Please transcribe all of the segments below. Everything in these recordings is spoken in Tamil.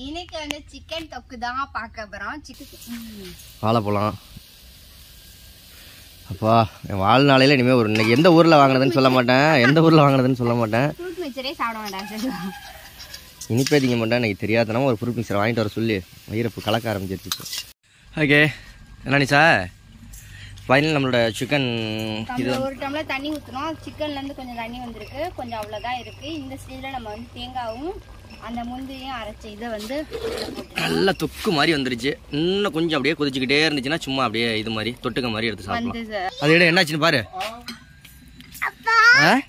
இன்னைக்கு வந்து சிக்கன் தொக்கு தான் பார்க்க போறோம் சிக்கன் வாழைப்பழம் அப்பா என் வாழ்நாளையில் இனிமேல் ஒரு இன்னைக்கு எந்த ஊரில் வாங்கினதுன்னு சொல்ல மாட்டேன் எந்த ஊரில் வாங்கினதுன்னு சொல்ல மாட்டேன் ஃப்ரூட் மிக்சரே சாப்பிட வேண்டாம் சார் இனிப்பே திங்க மாட்டேன் எனக்கு தெரியாதனமா ஒரு ஃப்ரூட் மிக்சர் வாங்கிட்டு வர சொல்லி வயிறப்பு கலக்க ஆரம்பிச்சிருச்சு ஓகே என்ன நிஷா ஃபைனல் நம்மளோட சிக்கன் இது நம்ம ஒரு டம்ளர் தண்ணி ஊற்றணும் சிக்கன்ல இருந்து கொஞ்சம் தண்ணி வந்திருக்கு கொஞ்சம் அவ்வளோதான் இருக்கு இந்த ஸ்டேஜில் நம்ம வந்து தேங்காவும் அந்த முந்திரியும் அரைச்ச இதை வந்து நல்ல தொக்கு மாதிரி வந்துருச்சு இன்னும் கொஞ்சம் அப்படியே கொதிச்சுக்கிட்டே இருந்துச்சுன்னா சும்மா அப்படியே இது மாதிரி தொட்டுக்க மாதிரி எடுத்து சாப்பிடலாம் வந்து சார் அது விட என்னாச்சுன்னு பாரு ஆ?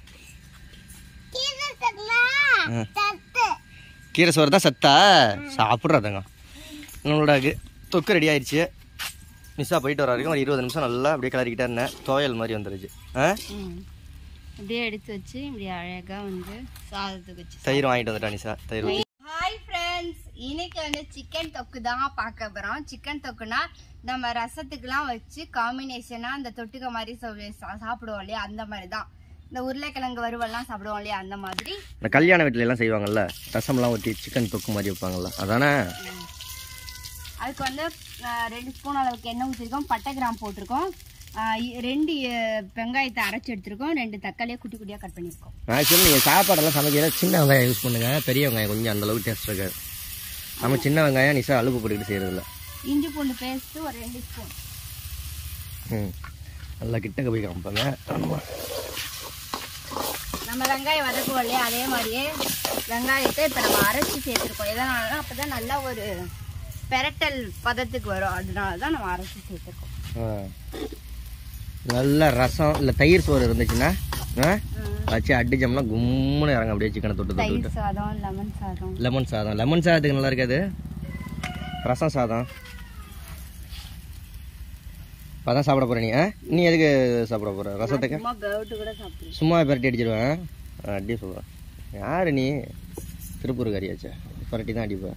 ஆ. கீரை சோறு தான் சத்தா சாப்பிட்றதுங்க நம்மளோட இது தொக்கு ரெடி ஆயிடுச்சு மிஸ்ஸாக போயிட்டு வர வரைக்கும் ஒரு இருபது நிமிஷம் நல்லா அப்படியே கிளறிக்கிட்டே இருந்தேன் துவையல் மாதிரி வந்துருச்சு ஆ ம். அப்படியே எடுத்து வச்சு இப்படி அழகா வந்து சாதத்துக்கு வச்சு தயிர் வாங்கிட்டு வந்துட்டா நிஷா தயிர் ஊத்தி. ஹாய் ஃப்ரெண்ட்ஸ் இன்னைக்கு வந்து சிக்கன் தொக்கு தான் பார்க்க போறோம் சிக்கன் தொக்குனா நம்ம ரசத்துக்குலாம் வச்சு காம்பினேஷனா அந்த தொட்டுக்க மாதிரி சா- சா- சாப்பிடுவோம் இல்லையா அந்த மாதிரி தான் இந்த உருளைக்கிழங்கு வறுவல்லாம் சாப்பிடுவோம் இல்லையா அந்த மாதிரி இந்த கல்யாண வீட்டுல எல்லாம் செய்வாங்கல்ல ரசம்லாம் ஊற்றி சிக்கன் தொக்கு மாதிரி வைப்பாங்கல்ல அதானே அதுக்கு வந்து அஹ், ரெண்டு ஸ்பூன் அளவுக்கு எண்ணெய் ஊற்றிருக்கோம் பட்டை கிராம் போட்டிருக்கோம் அஹ், இ- ரெண்டு அஹ், வெங்காயத்தை அரைச்சி எடுத்திருக்கோம் ரெண்டு தக்காளியை குட்டி குட்டியாக கட் பண்ணியிருக்கோம் ஆக்சுவலி நீங்கள் சாப்பாடெல்லாம் சமைக்கிற சின்ன வெங்காயம் யூஸ் பண்ணுங்க பெரிய வெங்காயம் கொஞ்சம் அந்த அளவுக்கு டேஸ்ட் இருக்காது நம்ம சின்ன வெங்காயம் நிஷா அழுப்பு போட்டுக்கிட்டு செய்யறதில்ல இஞ்சி பூண்டு பேஸ்ட்டு ஒரு ரெண்டு ஸ்பூன் ம் நல்லா கிட்டக்க போய் காமிப்பாங்க ஆமா. நம்ம வெங்காயம் வதக்குவோம் இல்லையா அதே மாதிரியே வெங்காயத்தை இப்போ நம்ம அரைச்சி சேர்த்துருக்கோம் எதனாலனா அப்போ தான் நல்லா ஒரு பெரட்டல் பதத்துக்கு வரும் அதனால தான் நம்ம அரைச்சி சேர்த்துருக்கோம் ஆ. நல்ல ரசம் இல்லை தயிர் சோறு இருந்துச்சுன்னா ஆ வச்சு அடிச்சோம்னா கும்முன்னு இறங்க அப்படியே சிக்கனை தொட்டு தொட்டு தயிர் சாதம் லெமன் சாதம் லெமன் சாதம் லெமன் சாதத்துக்கு நல்லா இருக்காது ரசம் சாதம் அதான் சாப்பிட போற நீ ஆ? நீ எதுக்கு சாப்பிட போற ரசத்துக்கு சும்மா பேவுட்டு கூட சாப்பிடுவோம் சும்மா பரட்டி அடிச்சிடுவேன் அடி சொல்கிறேன் யார் நீ திருப்பூர் காரியாச்சா பரட்டி தான் அடிப்பேன்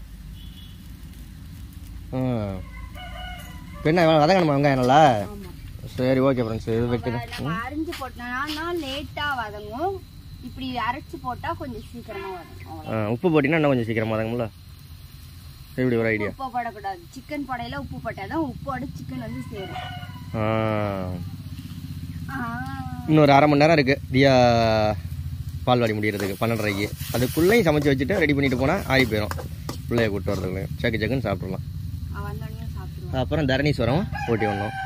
ம் இப்போ என்ன வதங்கணுமா வெங்காயம் நல்லா ஆமாம் சரி ஓகே ஃப்ரெண்ட்ஸ் இது வைக்குது நம்ம அரிஞ்சு போட்டோம்னா லேட்டாக வதங்கும் இப்படி அரைச்சு போட்டால் கொஞ்சம் சீக்கிரமா வதங்கும் அவ்வளவுதான். ஆ, உப்பு போட்டிங்கன்னா இன்னும் கொஞ்சம் சீக்கிரமாக வதங்கும்ல எப்படி ஒரு ஐடியா உப்பு போடக்கூடாது சிக்கன் போடையில உப்பு போட்டாதான் உப்போட சிக்கன் வந்து சேரும் ஆ. இன்னொரு அரை மணி நேரம் இருக்குது தியா பால்வாடி முடியறதுக்கு பன்னெண்டரைக்கு அதுக்குள்ளேயும் சமைச்சு வச்சுட்டு ரெடி பண்ணிட்டு போனால் ஆறி போயிடும் பிள்ளைய கூப்பிட்டு வரதுக்குள்ளே சக்கு சக்குன்னு சாப்பிட்றலாம் அவன் வந்தோடனே சாப்பிடுவான் அப்புறம் தரணீஸ்வரம் ஓட்டி வரணும்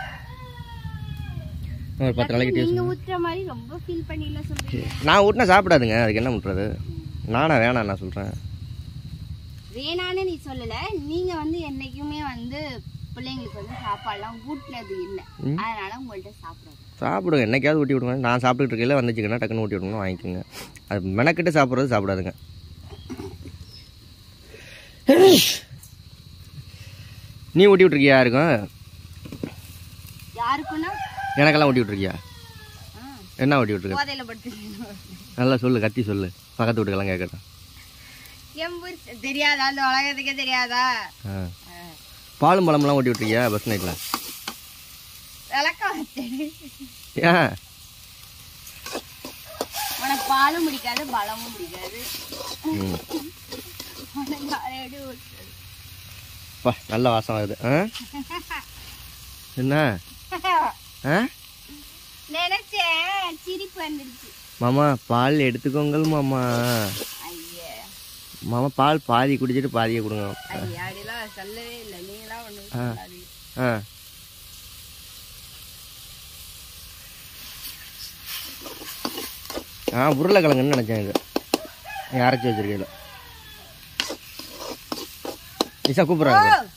ஒரு பத்து நாளைக்கு நீங்க டியூஷன் ஊத்துற மாதிரி ரொம்ப ஃபீல் பண்ணில சொல்றீங்க நான் ஊட்டினா சாப்பிடாதுங்க அதுக்கு என்ன பண்ணுறது நானா வேணாம் நான் சொல்கிறேன் வேணான்னு நீ சொல்லல நீங்க வந்து என்னைக்குமே வந்து பிள்ளைங்களுக்கு வந்து சாப்பாடுலாம் ஊட்டினது இல்லை அதனால உங்கள்ட்ட சாப்பிடாது சாப்பிடுங்க என்னைக்காவது ஊட்டி விடுங்க நான் சாப்பிட்டுட்டு இருக்கையில வந்துச்சுங்கன்னா டக்குன்னு ஊட்டி விடணும் வாங்கிக்கோங்க அது மெனக்கிட்டு சாப்பிட்றது சாப்பிடாதுங்க நீ ஊட்டி விட்ருக்கியா யாருக்கும் யாருக்குன்னா எனக்கெல்லாம் ஊட்டி விட்ருக்கியா ஆ, என்ன ஊட்டி விட்ருக்க போதையில படுத்து நல்லா சொல்லு கத்தி சொல்லு பக்கத்து வீட்டுக்கெல்லாம் கேட்கட்டும் எம்பூர் தெரியாதா அந்த உலகத்துக்கே தெரியாதா ஆ பாலும் பழம்லாம் ஊட்டி விட்ருக்கியா பஸ் நைட்டில் விளக்கம் வச்சு ஏன் உனக்கு பாலும் பிடிக்காது பலமும் பிடிக்காது ம் உனக்கு அதை எப்படி ஊட்டுறது? பா நல்ல வாசம் வருது ஆ என்ன ஆ நினைச்சேன் சிரிப்பு வந்துருச்சு மாமா பால் எடுத்துக்கோங்கள் மாமா ஐயே மாமா பால் பாதி குடிச்சிட்டு பாதியை கொடுங்க அது அப்படிலாம் சொல்லவே இல்லை நீங்களாம் ஒண்ணு ஆ. சொல்லாதீங்க ஆ ஆ உருளைக்கிழங்குன்னு நினச்சேன் இது நீ அரைச்சி வச்சிருக்கீங்கள நிஷா கூப்பிட்றாங்க ஓ!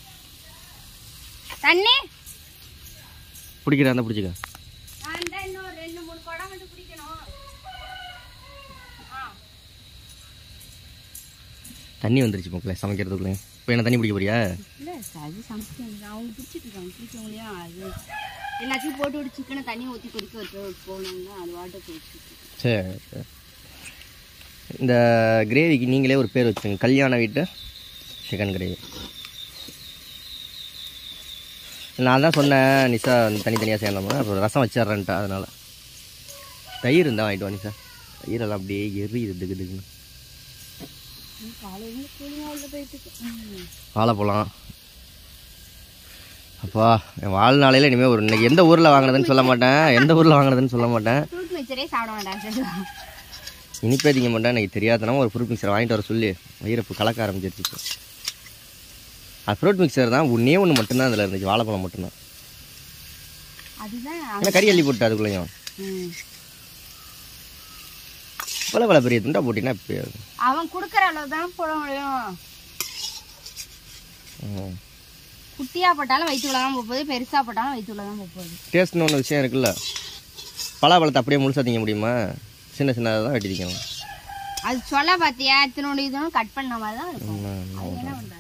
தண்ணி பிடிக்கிறா இருந்தா பிடிச்சிக்க நான் தான் இன்னும் ரெண்டு மூணு குடம் மட்டும் குடிக்கணும் ஆ. தண்ணி வந்துருச்சு மக்களே சமைக்கிறதுக்குள்ளே இப்போ என்ன தண்ணி பிடிக்க போறியா இல்ல அது சமைச்சாங்க அவங்க பிடிச்சிட்டு இருக்காங்க பிடிச்சவங்களையும் அது எல்லாத்தையும் போட்டு விட்டு சிக்கனை தண்ணி ஊற்றி கொதிக்க வச்சு போனோம்னா அது வாட்டை குடிச்சிட்டு சரி சரி இந்த கிரேவிக்கு நீங்களே ஒரு பேர் வச்சுங்க கல்யாண வீட்டு சிக்கன் கிரேவி நான் தான் சொன்னேன் நிஷா தனித்தனியாக சேர்ந்தோம்னா அப்புறம் ரசம் வச்சிட்றேன்ட்டா அதனால் தயிர் இருந்தால் வாங்கிட்டு வா நிஷா தயிரெல்லாம் அப்படியே எரியுது திகு திகுன்னு காலையில கூலிங்கா உள்ள போயிட்டு இருக்கு. வாழைப்பழம் அப்பா என் வாழ்நாளையில் இனிமேல் ஒரு இன்னைக்கு எந்த ஊரில் வாங்கினதுன்னு சொல்ல மாட்டேன் எந்த ஊரில் வாங்கினதுன்னு சொல்ல மாட்டேன் ஃப்ரூட் மிக்சரே சாப்பிட வேண்டாம் சொல்லுவா இனிப்பே திங்க மாட்டேன் எனக்கு தெரியாதனா ஒரு ஃப்ரூட் மிக்சர் வாங்கிட்டு வர சொல்லி வயிறப்பு கலக்க ஆரம்பிச்சிருச்சு இப்போ. அது ஃப்ரூட் மிக்சர் தான் ஒன்றே ஒன்று மட்டும்தான் அதில் இருந்துச்சு வாழைப்பழம் மட்டும்தான் அதுதான் ஏன்னா கறி அள்ளி போட்டு அதுக்குள்ளேயும் ம். இவ்வளோ இவ்வளோ பெரிய துண்டா போட்டிங்கன்னா இப்போ அவன் குடுக்கற அளவு தான் போட முடியும் குட்டியா போட்டாலும் வயிற்றுல தான் போகுது பெருசா போட்டாலும் வயிற்றுல தான் போகுது டேஸ்ட்னு ஒன்று விஷயம் இருக்குல்ல பலாப்பழத்தை அப்படியே முழுசாக திங்க முடியுமா சின்ன சின்னதாக தான் வெட்டி திங்கணும் அது சொல்ல பாத்தியா இத்தனோட இதுவும் கட் பண்ண மாதிரி தான் இருக்கும் ம், அது என்ன பண்றாரு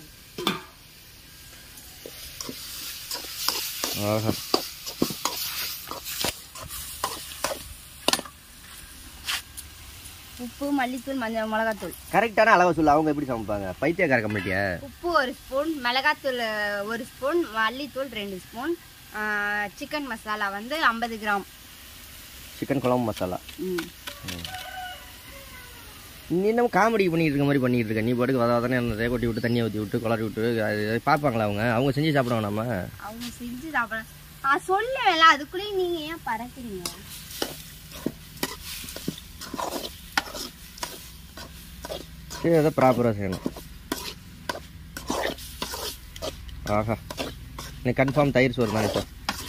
ஆஹா உப்பு மல்லித்தூள் மஞ்சள் மிளகாத்தூள் கரெக்டான அளவை சொல்லு அவங்க எப்படி சமைப்பாங்க பைத்தியக்கார கம்மிட்டியா உப்பு ஒரு ஸ்பூன் மிளகாத்தூள் ஒரு ஸ்பூன் மல்லித்தூள் ரெண்டு ஸ்பூன் சிக்கன் மசாலா வந்து ஐம்பது கிராம் சிக்கன் குழம்பு மசாலா ம். நீ என்ன காமெடி பண்ணிட்டு இருக்க மாதிரி பண்ணிட்டு இருக்க நீ பாட்டுக்கு வத வதனே அந்த கொட்டி விட்டு தண்ணியை ஊற்றி விட்டு குளறி விட்டு அது பார்ப்பாங்களா அவங்க அவங்க செஞ்சு சாப்பிடுவாங்க நம்ம அவங்க செஞ்சு சாப்பிட நான் சொல்லுவேன்ல அதுக்குள்ளேயும் நீங்க ஏன் பறக்குறீங்க சரி அதை ப்ராப்பராக செய்யணும் ஆஹா நீ கன்ஃபார்ம் தயிர் சோறு தான் இப்போ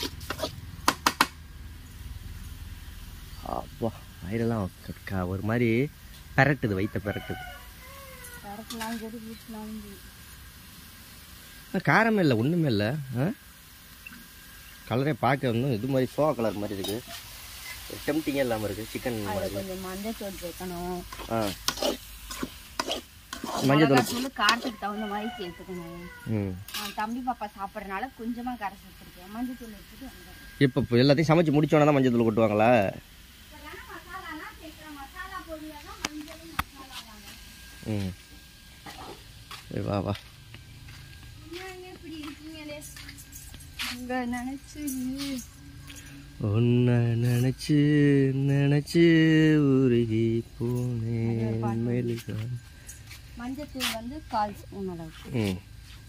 அப்பா வயிறெல்லாம் க- க- ஒரு மாதிரி பெரட்டுது வயிற்ற பெரட்டுது பறக்கலாம் சரி வீட்டுலாம் ஆனா, காரமே இல்லை ஒன்றுமே இல்லை ஆ கலரே பார்க்க இன்னும் இது மாதிரி சோவா கலர் மாதிரி இருக்குது டெம்டிங்கே இல்லாமல் இருக்குது சிக்கன் மாதிரி கொஞ்சம் மஞ்சள் தூள் சேர்க்கணும் ஆ மஞ்சள் தூள் தூள் காரத்துக்கு தகுந்த மாதிரி சேர்த்துக்கணும் ம் நான் தம்பி பாப்பா சாப்பிட்றதுனால கொஞ்சமா காரம் சேர்த்துருக்கேன் மஞ்சள் தூள் எடுத்துட்டு வந்துடுறேன் இப்போ இப்போ எல்லாத்தையும் சமைச்சு முடிச்சோன்னா தான் மஞ்சள் தூள் கொட்டுவாங்களா ம் சரி, வா வா இப்படி இருக்கீங்களே உங்க நினைச்சு உன்னை நினச்சி நினச்சி உருகி போனேன் மெழுகா. மஞ்சள் தூள் வந்து கால் ஸ்பூன் அளவுக்கு ம்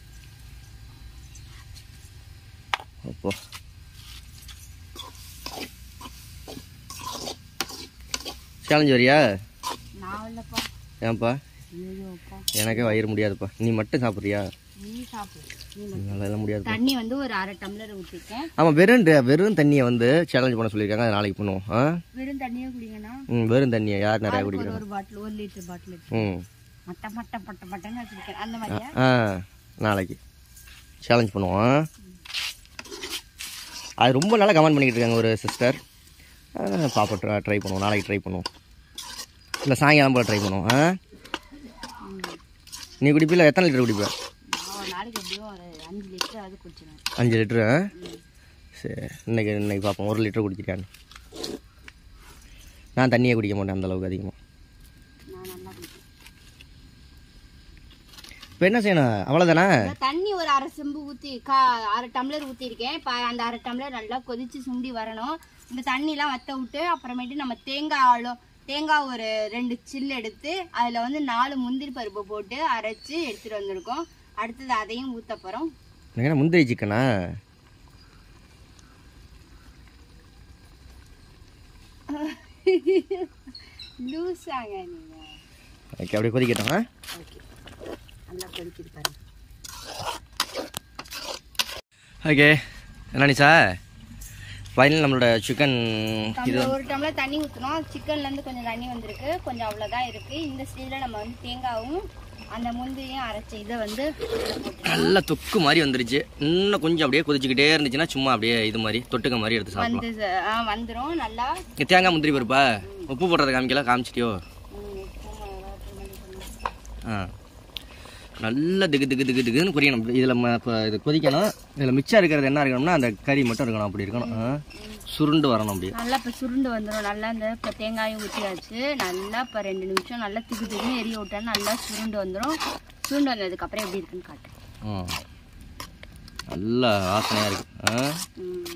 அப்போ சேலஞ்சு வரியா நான் இல்லப்பா ஏன்பா ஐயோப்பா எனக்கே வயிறு முடியாதுப்பா நீ மட்டும் சாப்பிட்றியா நீ சாப்பிடு நீ மட்டும். என்னால முடியாதுப்பா தண்ணி வந்து ஒரு அரை டம்ளர் ஊற்றிருக்கேன் ஆமாம் வெறும் ட- வெறும் தண்ணியை வந்து சேலஞ்ச் பண்ண சொல்லியிருக்காங்க அதை நாளைக்கு பண்ணுவோம் ஆ வெறும் தண்ணியே குடிங்கன்னா ம் வெறும் தண்ணியை யார் நிறையா ஒரு குடிக்கிறாங்க ஒரு பாட்டில் ஒரு லிட்டர் பாட்டில் ம் மட்ட மட்ட மட்ட மட்டன்னு வச்சிருக்கேன் அந்த மாதிரியா ஆ நாளைக்கு சேலஞ்ச் பண்ணுவோம் அது ரொம்ப நாளாக கமெண்ட் பண்ணிக்கிட்டு இருக்காங்க ஒரு சிஸ்டர் பாப்பா ட்ரை பண்ணுவோம் நாளைக்கு ட்ரை பண்ணுவோம் இல்லை சாயங்காலம் போல் ட்ரை பண்ணுவோம் ஆ நீ குடிப்பில்ல எத்தனை லிட்டர் குடிப்ப நான் ஒரு நாளைக்கு எப்படியும் ஒரு அஞ்சு லிட்டர் அது குடிச்சிடுவேன் அஞ்சு லிட்டரு ஆ? சரி இன்னைக்கு இன்னைக்கு பார்ப்போம் ஒரு லிட்டர் குடிக்கிறியான்னு நான் தண்ணியே குடிக்க மாட்டேன் அந்த அளவுக்கு அதிகமாக நான் நல்லா குடிப்பேன் இப்போ என்ன செய்யணும் அவ்வளோதானே இந்த தண்ணி ஒரு அரை செம்பு ஊற்றி கா அரை டம்ளர் ஊற்றிருக்கேன் இப்போ அந்த அரை டம்ளர் நல்லா கொதிச்சு சுண்டி வரணும் இந்த தண்ணிலாம் வத்த விட்டு அப்புறமேட்டு நம்ம தேங்காய் ஆளும் தேங்காய் ஒரு ரெண்டு சில்லு எடுத்து அதில் வந்து நாலு முந்திரி பருப்பு போட்டு அரைச்சி எடுத்துகிட்டு வந்திருக்கோம் அடுத்தது அதையும் ஊற்ற போகிறோம் எனக்கு என்ன முந்திரி சிக்கனா லூஸாங்க நீங்கள் ஓகே அப்படியே கொதிக்கட்டும் ஆ ஓகே நல்லா கொதிக்குது பாருங்க ஓகே என்ன நிஷா ஃபைனல் நம்மளோட சிக்கன் இது டம்ளர் ஒரு டம்ளர் தண்ணி ஊற்றணும் சிக்கன்லேருந்து கொஞ்சம் தண்ணி வந்திருக்கு கொஞ்சம் அவ்வளோதான் இருக்குது இந்த ஸ்டேஜில் நம்ம வந்து தேங்காயும் அந்த முந்திரியும் அரைச்ச இதை வந்து இதுல போட்டு நல்லா தொக்கு மாதிரி வந்துருச்சு இன்னும் கொஞ்சம் அப்படியே கொதிச்சுக்கிட்டே இருந்துச்சுன்னா சும்மா அப்படியே இது மாதிரி தொட்டுக்க மாதிரி எடுத்து சாப்பிடலாம் வந்து ஆ, வந்துரும் நல்லா இங்க தேங்காய் முந்திரி பருப்பா உப்பு போடுறத காமிக்கல காமிச்சிட்டியோ ம், உப்பு மிளகாய் தூள் மல்லித்தூள். ஆ நல்லா திகு திகு திகு திகுன்னு பொரியணும் இதில் இப்போ இது கொதிக்கணும் இதில் மிச்சம் இருக்கிறது என்ன இருக்கணும்னா அந்த கறி மட்டும் இருக்கணும் அப்படி இருக்கணும் ஆ. சுருண்டு வரணும் அப்படியே நல்லா இப்போ சுருண்டு வந்துடும் நல்லா இந்த இப்போ தேங்காயும் ஊற்றியாச்சு நல்லா இப்போ ரெண்டு நிமிஷம் நல்லா திக்கு திக்குன்னு எரிய விட்டா நல்லா சுருண்டு வந்துடும் சுருண்டு வந்ததுக்கப்புறம் எப்படி இருக்குன்னு காட்டு ஆ நல்லா வாசனையாக இருக்கு ஆ ம்.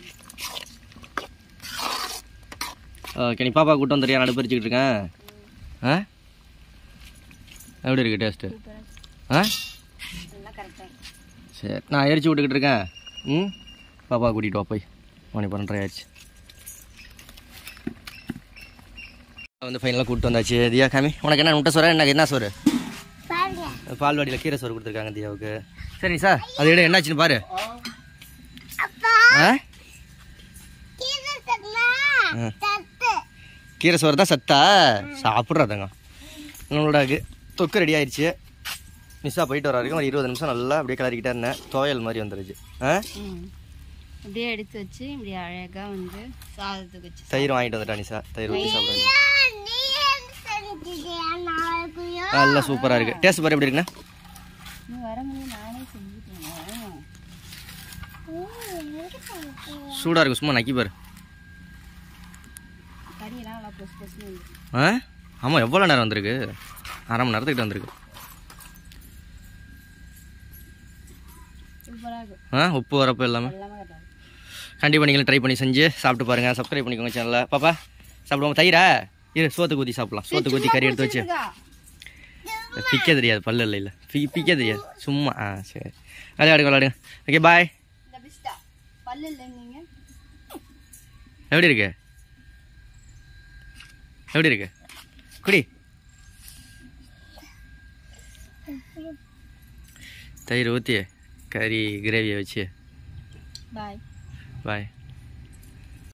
ஓகே நீ பாப்பா கூட்டம் தெரியா நடுப்பறிச்சுக்கிட்டு இருக்கேன் ஆ எப்படி இருக்கு டேஸ்ட்டு சூப்பரா ஆ எல்லாம் கரெக்டாக சரி நான் எரிச்சு விட்டுக்கிட்டு இருக்கேன் ம் பாப்பா கூட்டிகிட்டு வா போய் மணி பன்னெண்டரை ஆயிடுச்சு வந்து ஃபைனலாக கூப்பிட்டு வந்தாச்சு தியா காமி உனக்கு என்ன முட்டை சோறு எனக்கு என்ன சோறு பால்வாடியில் கீரை சோறு கொடுத்துருக்காங்க தியாவுக்கு சரி சார் அது இடம் என்னாச்சுன்னு பாரு ஆ ஆ. கீரை சோறு தான் சத்தா சாப்பிட்றதுங்க நம்மளோட கு- தொக்கு ரெடி ஆயிடுச்சு மிஸ்ஸாக போயிட்டு வர வரைக்கும் ஒரு இருபது நிமிஷம் நல்லா அப்படியே கிளறிக்கிட்டே இருந்தேன் துவையல் மாதிரி வந்துருச்சு ஆ ம் அப்படியே எடுத்து வச்சு இப்படி அழகாக வந்து சாதத்துக்கு வச்சு தயிர் வாங்கிட்டு வந்துட்டா நிசா தயிர் ஊற்றி சாப்பிடுங்க நல்லா சூப்பராக இருக்குது டேஸ்ட் பாரு எப்படி இருக்குண்ணா நீ வர முடியும் நானே செஞ்சுட்டேன் சூடாக இருக்கும் சும்மா நக்கி பாரு கறியெல்லாம் நல்லா பொசு பொசுன்னு இருக்கு. ஆ ஆமாம் எவ்வளோ நேரம் வந்திருக்கு அரை மணி நேரத்துக்கிட்ட வந்திருக்கு சூப்பராக இருக்கும் ஆ உப்பு வரப்பு எல்லாமே எல்லாமே கரெக்டாக கண்டிப்பாக நீங்களும் ட்ரை பண்ணி செஞ்சு சாப்பிட்டு பாருங்கள் சப்ஸ்கிரைப் பண்ணிக்கோங்க சேனலில் பாப்பா சாப்பிடுவோம் தயிரா இரு சோத்துக்கு ஊற்றி சாப்பிடலாம் சோத்துக்கு ஊற்றி கறி எடுத்து வச்சு பிக்க தெரியாது பல்லு இல்லை இல்லை பி பிக்க தெரியாது சும்மா ஆ சரி விளையாடுங்க விளையாடுங்க ஓகே பாய் இந்த பிஸ்டா பல்லு இல்லை நீங்க எப்படி இருக்கு எப்படி இருக்கு குடி தயிர் ஊற்றி கறி கிரேவியை வச்சு பாய் பாய்